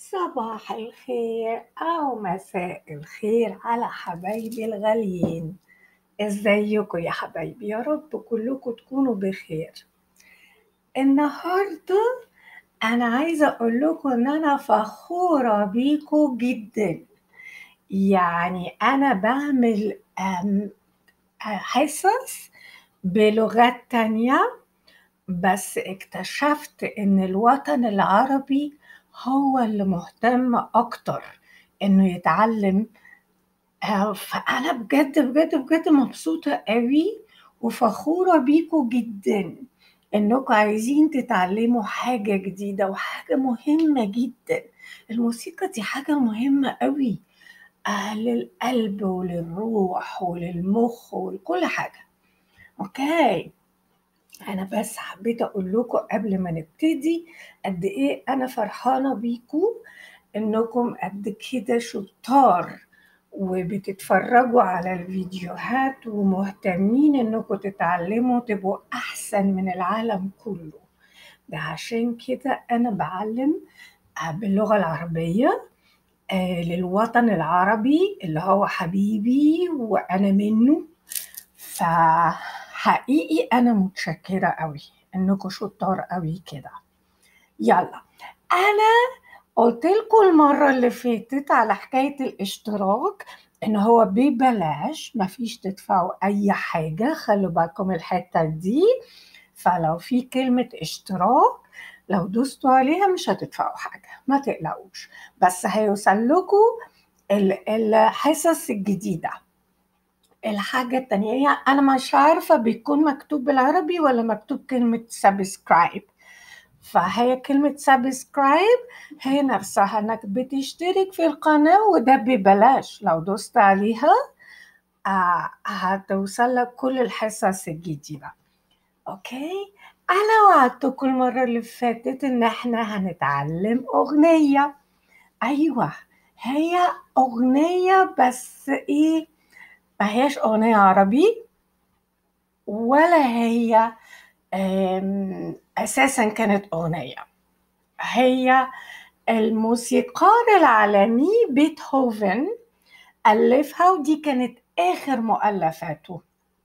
صباح الخير أو مساء الخير على حبايبي الغاليين ازيكم يا حبايبي يا رب كلكم تكونوا بخير النهاردة أنا عايزة أقول لكم إن أنا فخورة بيكم جدا يعني أنا بعمل أم، حصص بلغات تانية بس اكتشفت إن الوطن العربي هو اللي مهتم أكتر إنه يتعلم آه، فأنا بجد بجد بجد مبسوطة قوي وفخورة بيكم جدا إنكم عايزين تتعلموا حاجة جديدة وحاجة مهمة جدا الموسيقى دي حاجة مهمة قوي آه، للقلب وللروح وللمخ ولكل حاجة أوكي أنا بس حبيت أقول لكم قبل ما نبتدي قد إيه أنا فرحانة بيكم إنكم قد كده شطار وبتتفرجوا على الفيديوهات ومهتمين إنكم تتعلموا تبقوا أحسن من العالم كله ده عشان كده أنا بعلم آه، باللغة العربية آه، للوطن العربي اللي هو حبيبي وأنا منه فحقيقي أنا متشكرة قوي إنكم شطار قوي كده يلا أنا قلت لكم المرة اللي فاتت على حكاية الاشتراك إن هو ببلاش مفيش تدفعوا أي حاجة خلوا بالكم الحتة دي فلو في كلمة اشتراك لو دوستوا عليها مش هتدفعوا حاجة ما تقلقوش بس هيوصل لكم ال- الحصص الجديدة الحاجة التانية هي أنا مش عارفة بيكون مكتوب بالعربي ولا مكتوب كلمة سبسكرايب فهي كلمة سبسكرايب هي نفسها انك بتشترك في القناة وده ببلاش لو دوست عليها آه هتوصل لك كل الحصص الجديدة اوكي انا وعدتكم المرة اللي فاتت ان احنا هنتعلم اغنية ايوه هي اغنية بس ايه ما هياش اغنية عربي ولا هي آم، اساسا كانت اغنية هي الموسيقار العالمي بيتهوفن ألفها ودي كانت آخر مؤلفاته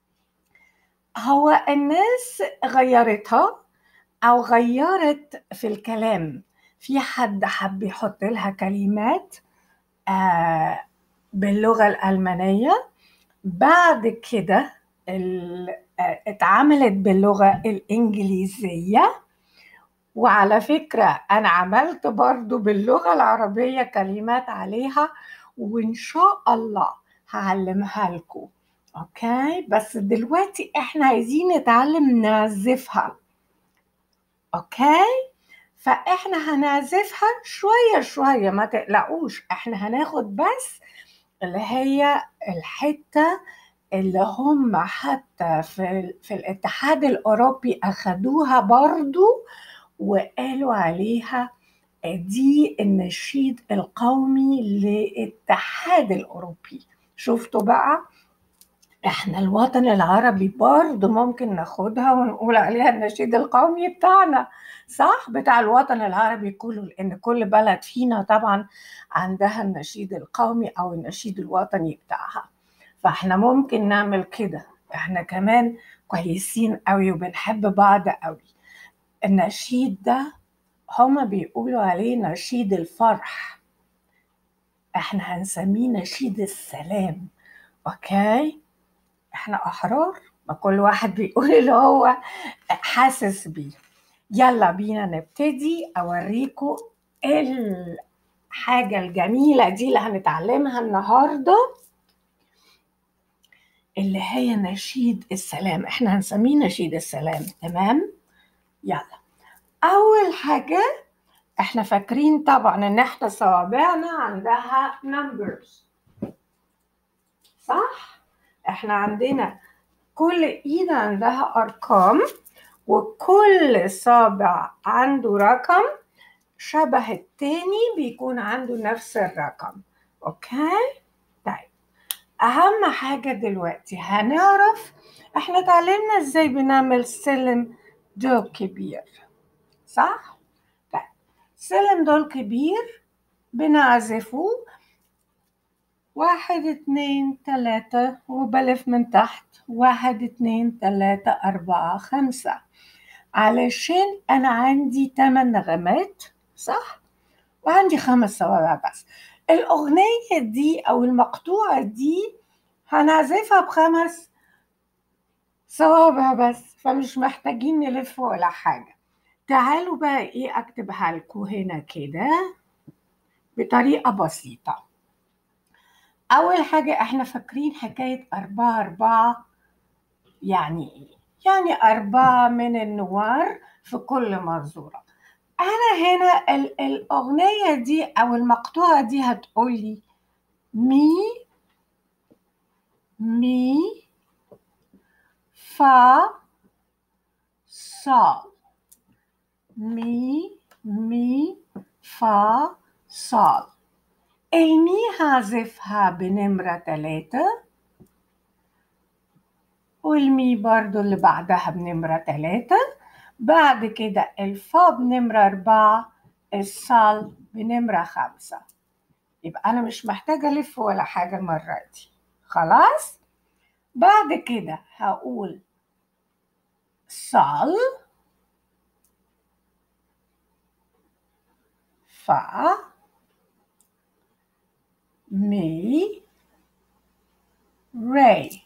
هو الناس غيرتها أو غيرت في الكلام في حد حب يحط لها كلمات آه، باللغة الألمانية بعد كده ال- آه، اتعملت باللغة الإنجليزية وعلى فكرة أنا عملت برضو باللغة العربية كلمات عليها وإن شاء الله هعلمها لكم أوكي بس دلوقتي إحنا عايزين نتعلم نعزفها أوكي فإحنا هنعزفها شوية شوية ما تقلقوش إحنا هناخد بس اللي هي الحتة اللي هم حتى في, في الاتحاد الأوروبي أخدوها برضو وقالوا عليها دي النشيد القومي للاتحاد الأوروبي شفتوا بقى احنا الوطن العربي برضه ممكن ناخدها ونقول عليها النشيد القومي بتاعنا صح بتاع الوطن العربي كله لان كل بلد فينا طبعا عندها النشيد القومي او النشيد الوطني بتاعها فاحنا ممكن نعمل كده احنا كمان كويسين قوي وبنحب بعض قوي النشيد ده هما بيقولوا عليه نشيد الفرح احنا هنسميه نشيد السلام اوكي احنا احرار ما كل واحد بيقول اللي هو حاسس بيه يلا بينا نبتدي اوريكم الحاجة الجميلة دي اللي هنتعلمها النهاردة اللي هي نشيد السلام احنا هنسميه نشيد السلام تمام يلا اول حاجة احنا فاكرين طبعا ان احنا صوابعنا عندها numbers صح احنا عندنا كل ايد عندها ارقام وكل صابع عنده رقم شبه التاني بيكون عنده نفس الرقم اوكي طيب اهم حاجة دلوقتي هنعرف احنا اتعلمنا ازاي بنعمل سلم دو كبير صح طيب سلم دول كبير بنعزفه واحد اتنين تلاتة وبلف من تحت واحد اتنين تلاتة أربعة خمسة علشان أنا عندي تمن نغمات صح؟ وعندي خمس صوابع بس الأغنية دي أو المقطوعة دي هنعزفها بخمس صوابع بس فمش محتاجين نلف ولا حاجة تعالوا بقى إيه أكتبها لكم هنا كده بطريقة بسيطة أول حاجة إحنا فاكرين حكاية أربعة أربعة يعني إيه؟ يعني أربعة من النوار في كل منظورة أنا هنا ال- الأغنية دي أو المقطوعة دي هتقولي مي مي فا صال مي مي فا صال المي هعزفها بنمرة تلاتة والمي برضو اللي بعدها بنمرة تلاتة بعد كده الفا بنمرة أربعة الصال بنمرة خمسة يبقى أنا مش محتاجة ألف ولا حاجة المرة دي خلاص بعد كده هقول صال فا مي ري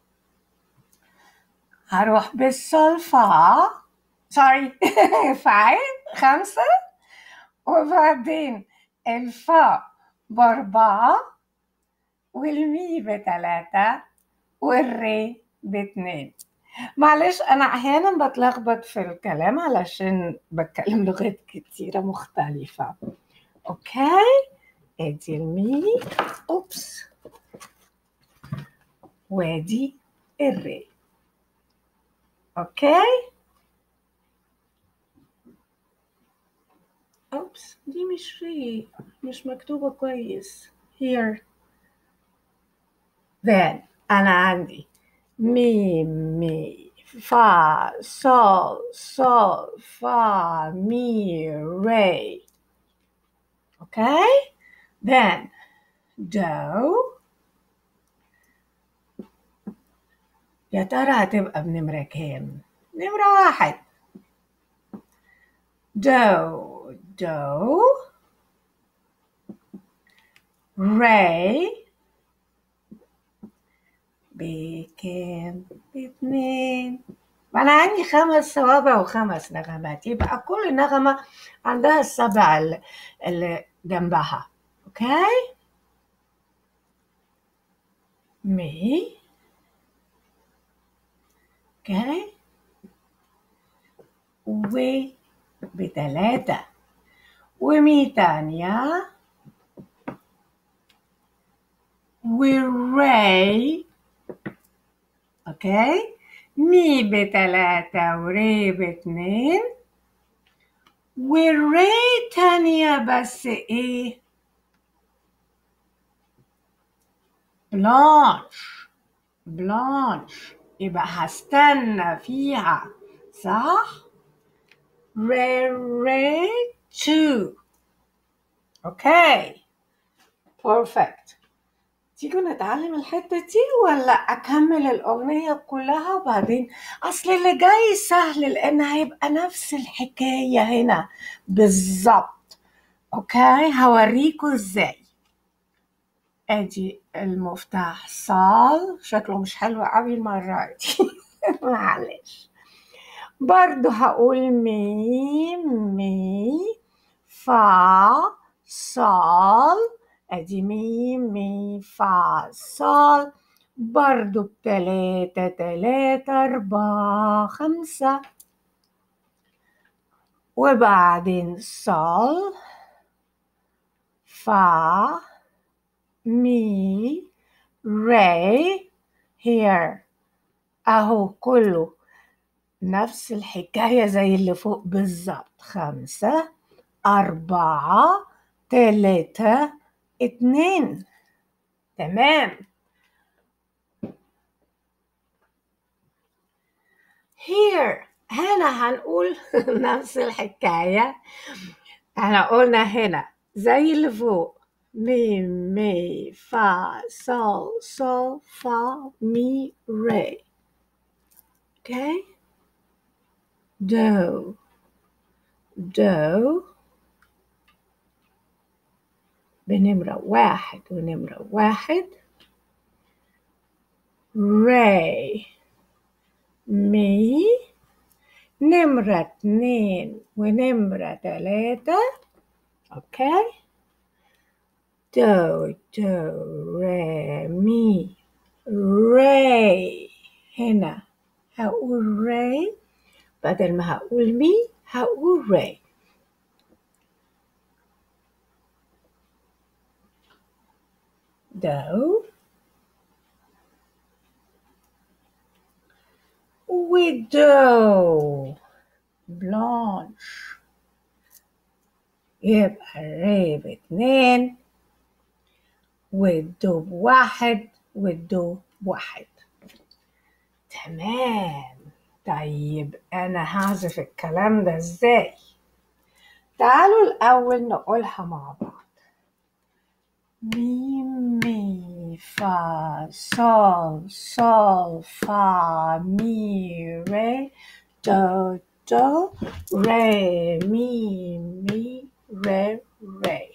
هروح بالصول فا سوري فايف خمسة وبعدين الفا بأربعة والمي بتلاتة والري باتنين معلش أنا أحيانا بتلخبط في الكلام علشان بتكلم لغات كتيرة مختلفة أوكي ادي المي أوبس وادي الري أوكي أوبس دي مش ري مش مكتوبة كويس here then أنا عندي مي مي فا صول صول فا مي ري okay then do يا ترى هتبقى بنمرة كام؟ نمرة واحد do do ري بكام؟ باتنين أنا عندي خمس صوابع وخمس نغمات يبقى كل نغمة عندها السبع اللي- اللي جنبها أوكي؟ مي أوكي و بتلاتة ومي تانية وري اوكي مي بتلاتة وري باتنين والري تانية بس ايه بلانش بلانش يبقى هستنى فيها صح ري ري تو اوكي بيرفكت تيجوا نتعلم الحتة دي ولا أكمل الأغنية كلها وبعدين أصل اللي جاي سهل لأن هيبقى نفس الحكاية هنا بالظبط أوكي هوريكوا إزاي أدي المفتاح صال شكله مش حلو قوي المرة دي معلش برضو هقول مي مي فا صال ادي مي مي فا صال برضو بتلاتة تلاتة أربعة خمسة وبعدين صال فا مي ري here أهو كله نفس الحكاية زي اللي فوق بالظبط خمسة أربعة تلاتة اتنين تمام here هنا هنقول نفس الحكاية احنا قلنا هنا زي اللي فوق مي مي فا صول صول فا مي ري okay do do بنمرة واحد ونمرة واحد ري مي نمرة اتنين ونمرة تلاتة اوكي دو دو ري مي ري هنا هقول ري بدل ما هقول مي هقول ري دو ودو بلانش يبقى الري باتنين والدو بواحد والدو بواحد تمام طيب أنا هعزف الكلام ده ازاي تعالوا الأول نقولها مع بعض مي مي فا صول صول فا مي ري دو دو ري مي مي ري ري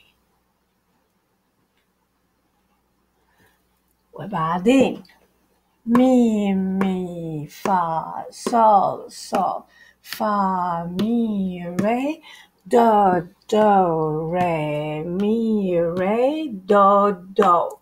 وبعدين مي مي فا صول صول فا مي ري دو دو ري مي ري دو دو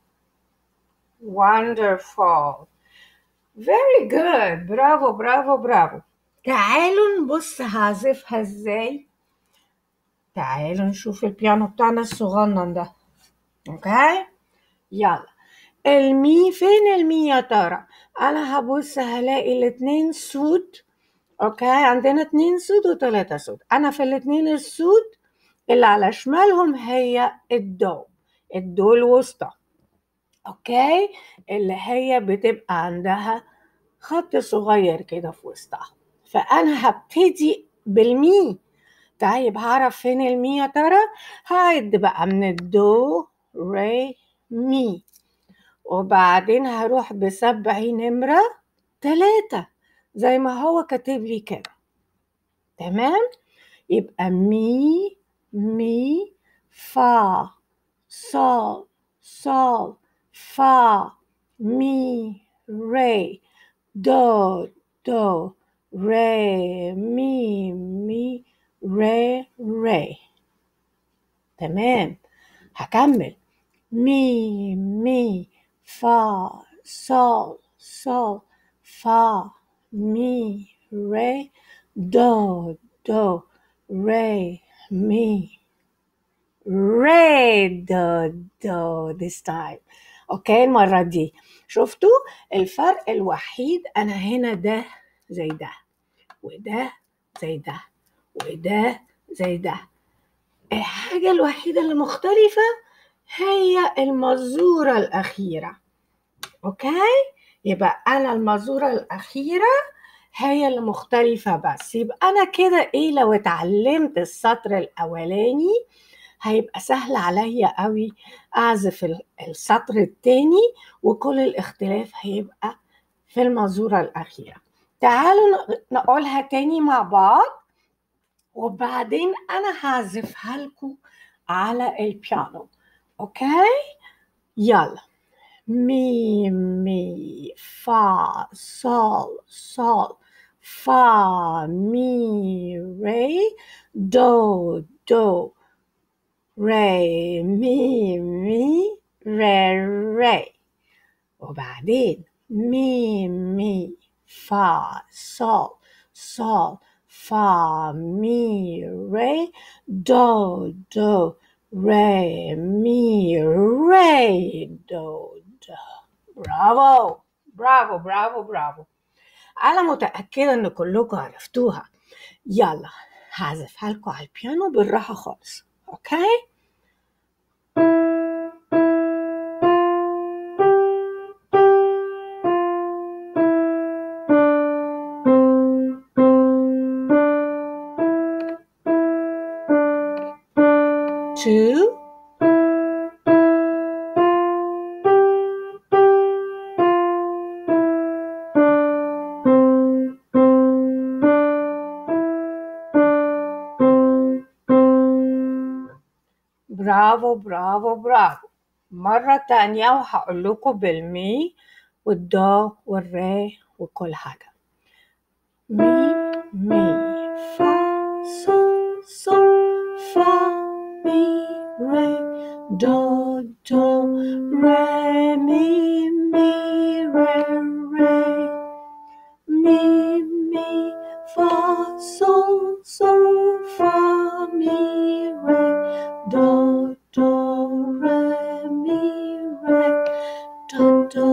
wonderful very good برافو برافو برافو تعالوا نبص هعزفها ازاي تعالوا نشوف البيانو بتاعنا الصغنن ده اوكي يلا المي فين المي يا ترى انا هبص هلاقي الاتنين سود اوكي عندنا اتنين سود وتلاتة سود انا في الاتنين السود اللي على شمالهم هي الدو الدو الوسطى اوكي اللي هي بتبقى عندها خط صغير كده في وسطها فانا هبتدي بالمي طيب هعرف فين المي يا ترى هعد بقى من الدو ري مي وبعدين هروح بسبع نمرة تلاتة زي ما هو كاتب لي كده تمام يبقى مي مي فا صول صول فا مي ري دو دو ري مي مي ري ري تمام هكمل مي مي فا صول صول فا مي ري دو دو ري مي ري دو دو this time اوكي المرة دي شفتوا الفرق الوحيد انا هنا ده زي ده وده زي ده وده زي ده الحاجة الوحيدة اللي مختلفة هي المزورة الأخيرة أوكي يبقى أنا المزورة الأخيرة هي اللي مختلفة بس يبقى أنا كده إيه لو اتعلمت السطر الأولاني هيبقى سهل عليا قوي أعزف السطر التاني وكل الاختلاف هيبقى في المزورة الأخيرة تعالوا نقولها تاني مع بعض وبعدين أنا هعزفها لكم على البيانو أوكي يلا مي مي فا صول صول فا مي ري دو دو ري مي مي ري ري وبعدين مي مي فا صول صول فا مي ري دو دو ري مي ري دو دو برافو برافو برافو برافو أنا متأكدة إن كلكم عرفتوها يلا هعزفها لكم على البيانو بالراحة خالص أوكي two برافو برافو برافو مرة تانية وهقول لكم بالمي والدا والري وكل حاجة مي مي فا صول صول فا مي ري دو دو ري مي مي ري ري مي مي فا صول صول فا مي ري do do re mi re do do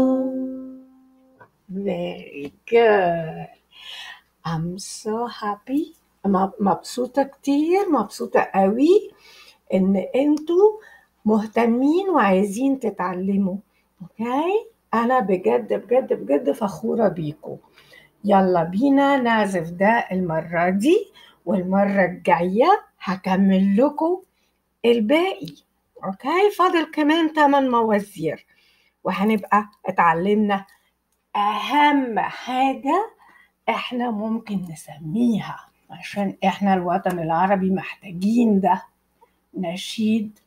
very good I'm so happy م- مبسوطة كتير مبسوطة قوي إن أنتوا مهتمين وعايزين تتعلموا أوكي أنا بجد بجد بجد فخورة بيكم يلا بينا نعزف ده المرة دي والمرة الجاية هكمل لكم الباقي اوكي فاضل كمان 8 موازير وهنبقى اتعلمنا اهم حاجة احنا ممكن نسميها عشان احنا الوطن العربي محتاجين ده نشيد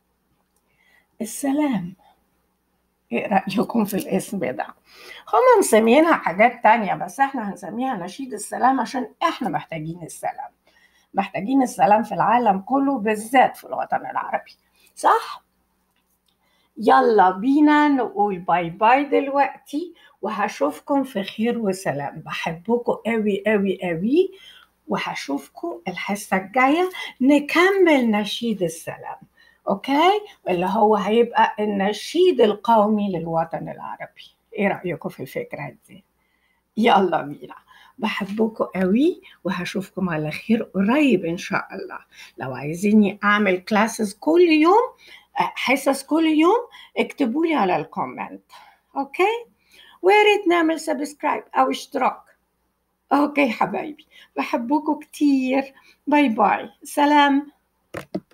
السلام ايه رأيكم في الاسم ده هم مسمينها حاجات تانية بس احنا هنسميها نشيد السلام عشان احنا محتاجين السلام محتاجين السلام في العالم كله بالذات في الوطن العربي صح؟ يلا بينا نقول باي باي دلوقتي وهشوفكم في خير وسلام بحبكم قوي قوي قوي وهشوفكم الحصة الجاية نكمل نشيد السلام اوكي اللي هو هيبقى النشيد القومي للوطن العربي ايه رأيكم في الفكرة دي يلا بينا بحبكم قوي وهشوفكم على خير قريب ان شاء الله لو عايزيني اعمل كلاسز كل يوم حصص كل يوم اكتبوا لي على الكومنت اوكي ويا ريت نعمل سبسكرايب او اشتراك اوكي حبايبي بحبكم كتير باي باي سلام